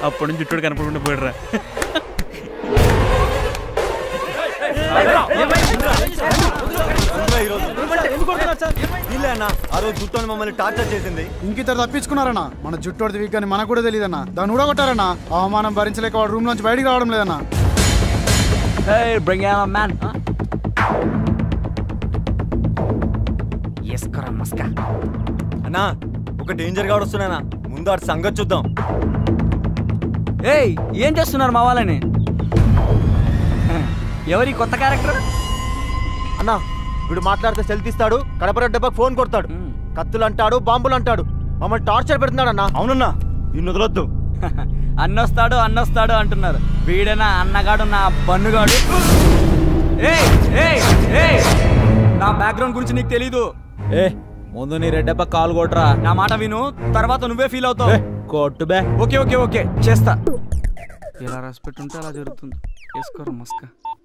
అప్పటి నుంచి జుట్టుడు కనపడకుండా పోయిడరా వీళ్ళే అన్న ఆ రోజు జుట్టుని మమ్మల్ని టార్చర్ చేసింది ఇంకిద్దరు తప్పించుకున్నారన్నా మన జుట్టోడిది వీక్ అని మనకు కూడా తెలియదన్నా దాన్ని కూడా కొట్టారన్నా అవమానం భరించలేక వాడు రూమ్ నుంచి బయటికి రావడం లేదన్నా Hey, bring out a man. Huh? Yes, Karamuska. అన్నా ఒక డేంజర్ గా వస్తున్నానా ముందు ఆడి సంగతి చూద్దాం ఏయ్ ఏం చేస్తున్నారు మా వాళ్ళని ఎవరి కొత్త క్యారెక్టర్ అన్నా వీడు మాట్లాడితే సెల్ తీస్తాడు కడపర డబ్బాకి ఫోన్ కొడతాడు కత్తులు అంటాడు బాంబులు అంటాడు మమ్మల్ని టార్చర్ పెడుతున్నాడు అన్న అవునన్నా దీన్ని వదలొద్దు అన్నొస్తాడు అన్నొస్తాడు అంటున్నారు వీడేనా అన్నగాడు నా బన్నుగాడు ఏయ్ ఏయ్ ఏయ్ నా బ్యాక్గ్రౌండ్ గురించి నీకు తెలీదు ఏ ముందు నీ రెడ్డప్ప కాలు కొట్రా నా మాట విను తర్వాత నువ్వే ఫీల్ అవుతావు కొట్టు బే ఓకే ఓకే ఓకే చేస్తా ఎలా రాసి పెట్టుంటే అలా జరుగుతుంది వేసుకోరు మస్క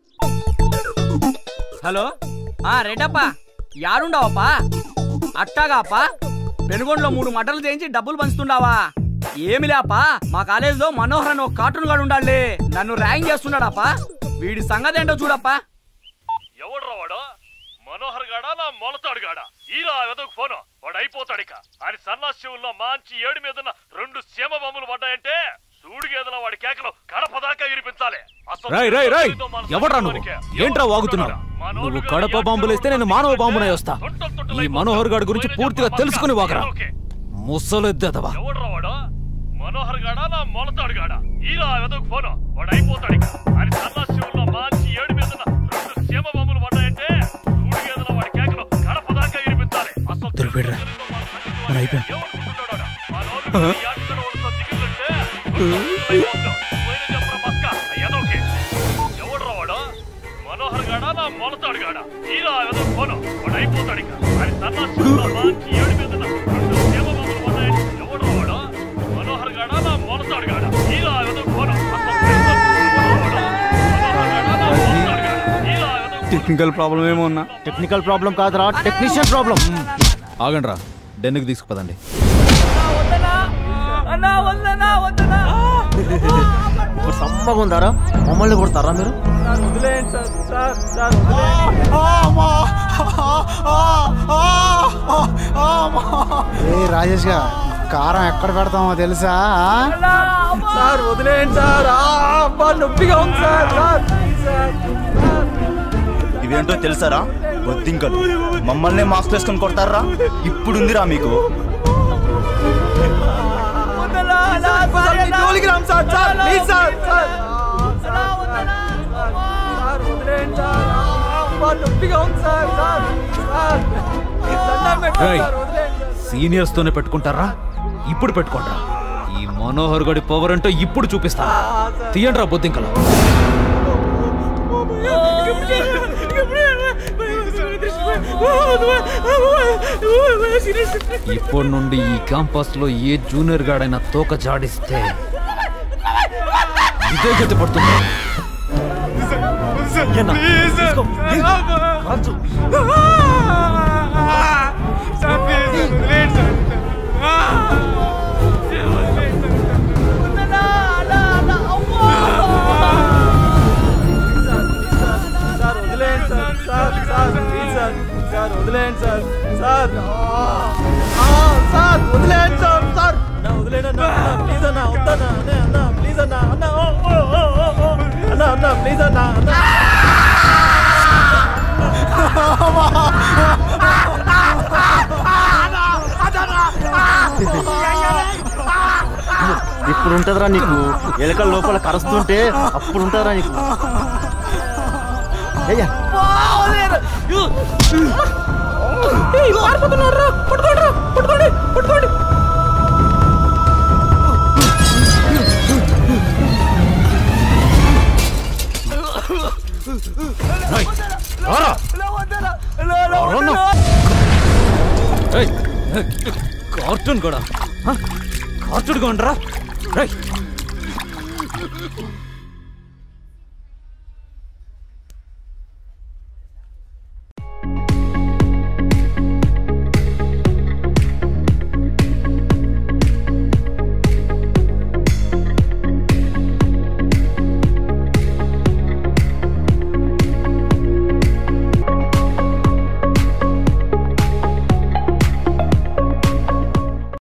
హలో ఆ రెడ్డప్పా యాడుండవప్పా అట్టాగాపా పెనుగొండలో మూడు మటలు చేయించి డబ్బులు పంచుతుండావా ఏమి లేపా మా కాలేజీలో మనోహర్ అని ఒక కార్టూన్ గాడు ఉండాలి నన్ను ర్యాంక్ చేస్తున్నాడాపా వీడి సంగతి ఏంటో చూడప్పా ఎవడ్రా వాడు మనోహర్ గాడా నా మొలతాడు గాడా ఈరా వెదకు ఫోను వాడు అయిపోతాడు ఇక ఆయన సన్నాశివుల్లో మంచి ఏడు మీదన్న రెండు సీమ బొమ్మలు పడ్డాయంటే సూడి గేదల వాడి కేకలు కడప దాకా వినిపించాలి అసలు రై రై రై ఏదో మన ఎవడ్రా నువ్వు సంగతికే. ఏంట్రా వాగుతున్నావు నువ్వు కడప బాంబులేస్తే నేను మానవ బాంబునై వస్తా ఈ మనోహర్ గారి గురించి పూర్తిగా తెలుసుకుని వాగరా ముసలెద్దదవా ఎవడ్రా వాడు మనోహర్ గాడా నా మొలతాడు గాడా ఈరా వెదకు ఫోను వాడు అయిపోతాడు ఇక ఆయన సన్నాశివుల్లో మంచి ఏడు మీదన్న రెండు సీమ బొమ్మలు పడ్డాయంటే సూడి గేదల వాడి కేకలు కడప దాకా వినిపించాలి అసలు దొరికిపోయాడురా. మన అయిపోయాం ఎవడ్రా వాడు మనోహర్ గాడా నా మొలతాడు గాడా ఈరా ఏదో ఫోను వాడు అయిపోతాడు ఇక ఆయన సన్నాశివుల్లో మంచి ఏడు మీద రెండు సీమ బొమ్మలు పడ్డాయంటే ఎవడ్రా వాడు మనోహర్ గాడా నా మొలతాడు గాడా ఈరా ఏదో ఫోను అసలు ఎవడ్రా వాడు? మనోహర్ గాడా నా మొలతాడు గాడా ఈరా ఏదో టెక్నికల్ ప్రాబ్లం ఏమో ఉన్నా టెక్నికల్ ప్రాబ్లం కాదురా టెక్నీషియన్ ప్రాబ్లం ఆగండ్రా డెన్నుకి తీసుకుపదండి ఇప్పుడు సమ్మగా ఉందారా మమ్మల్ని కొడతారా మీరు ఏ రాజేష్ గా కారం ఎక్కడ పెడతామో తెలుసా సార్ వదిలేయండి సార్ అబ్బా నొప్పిగా ఉంది సార్ సార్ ఇవేంటో తెలుసారా బొద్దింకలు మమ్మల్ని మాస్క్ వేసుకొని కొడతారా ఇప్పుడుందిరా మీకు రేయ్, సీనియర్స్ తోనే పెట్టుకుంటారా ఇప్పుడు పెట్టుకోండ్రా ఈ మనోహర్ గడి పవర్ అంటే ఇప్పుడు చూపిస్తా తీయండ్రా బొద్దింకలు ఇప్పటి నుండి ఈ క్యాంపస్ లో ఏ జూనియర్ గాడైనా తోక జాడిస్తే ఇదే గతి పడుతుంది ఇప్పుడు ఉంటదిరా నీకు ఎలకల లోపల కరుస్తుంటే అప్పుడు ఉంటదిరా నీకు అయ్యా రారా రానా? ఏయ్, ఏయ్, కార్టూన్ కూడా హ? కార్టూన్ కొండరా రేయ్